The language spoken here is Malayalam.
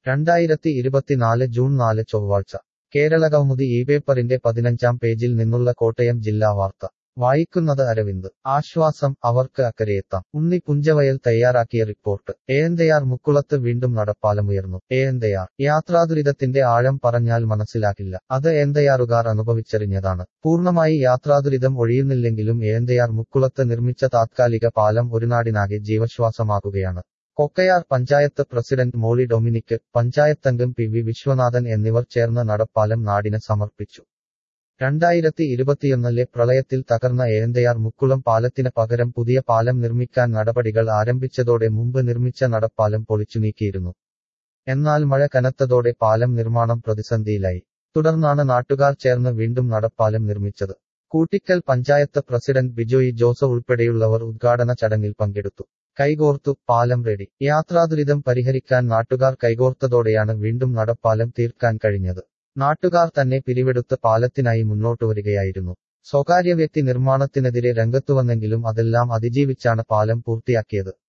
രണ്ടായിരത്തി ഇരുപത്തിനാല് ജൂൺ നാല് ചൊവ്വാഴ്ച കേരളകൗമുദി ഈ പേപ്പറിന്റെ പതിനഞ്ചാം പേജിൽ നിന്നുള്ള കോട്ടയം ജില്ലാ വാർത്ത വായിക്കുന്നത് അരവിന്ദ് ആശ്വാസം അവർക്ക് അക്കരെയെത്താം ഉണ്ണി പുഞ്ചവയൽ തയ്യാറാക്കിയ റിപ്പോർട്ട് ഏന്തയാർ മുക്കുളത്ത് വീണ്ടും നടപ്പാലമുയർന്നു ഏന്തയാർ യാത്രാദുരിതത്തിന്റെ ആഴം പറഞ്ഞാൽ മനസ്സിലാക്കില്ല അത് ഏന്തയാറുകാർ അനുഭവിച്ചറിഞ്ഞതാണ് പൂർണ്ണമായി യാത്രാദുരിതം ഒഴിയുന്നില്ലെങ്കിലും ഏന്തയാർ മുക്കുളത്ത് നിർമ്മിച്ച താത്കാലിക പാലം ഒരുനാടിനാകെ ജീവശ്വാസമാകുകയാണ് കൊക്കയാർ പഞ്ചായത്ത് പ്രസിഡന്റ് മോളി ഡൊമിനിക് പഞ്ചായത്തംഗം പി വി വിശ്വനാഥൻ എന്നിവർ ചേർന്ന് നടപ്പാലം നാടിന് സമർപ്പിച്ചു രണ്ടായിരത്തി ഇരുപത്തിയൊന്നിലെ പ്രളയത്തിൽ തകർന്ന ഏന്തയാർ മുക്കുളം പാലത്തിന് പകരം പുതിയ പാലം നിർമ്മിക്കാൻ നടപടികൾ ആരംഭിച്ചതോടെ മുമ്പ് നിർമ്മിച്ച നടപ്പാലം പൊളിച്ചു നീക്കിയിരുന്നു എന്നാൽ മഴ കനത്തതോടെ പാലം നിർമ്മാണം പ്രതിസന്ധിയിലായി തുടർന്നാണ് നാട്ടുകാർ ചേർന്ന് വീണ്ടും നടപ്പാലം നിർമ്മിച്ചത് കൂട്ടിക്കൽ പഞ്ചായത്ത് പ്രസിഡന്റ് ബിജോയി ജോസഫ് ഉൾപ്പെടെയുള്ളവർ ഉദ്ഘാടന ചടങ്ങിൽ പങ്കെടുത്തു കൈകോർത്തു പാലം റെഡി യാത്രാദുരിതം പരിഹരിക്കാൻ നാട്ടുകാർ കൈകോർത്തതോടെയാണ് വീണ്ടും നടപ്പാലം തീർക്കാൻ കഴിഞ്ഞത് നാട്ടുകാർ തന്നെ പിരിവെടുത്ത് പാലത്തിനായി മുന്നോട്ടു വരികയായിരുന്നു സ്വകാര്യ വ്യക്തി നിർമ്മാണത്തിനെതിരെ രംഗത്തുവന്നെങ്കിലും അതെല്ലാം അതിജീവിച്ചാണ് പാലം പൂർത്തിയാക്കിയത്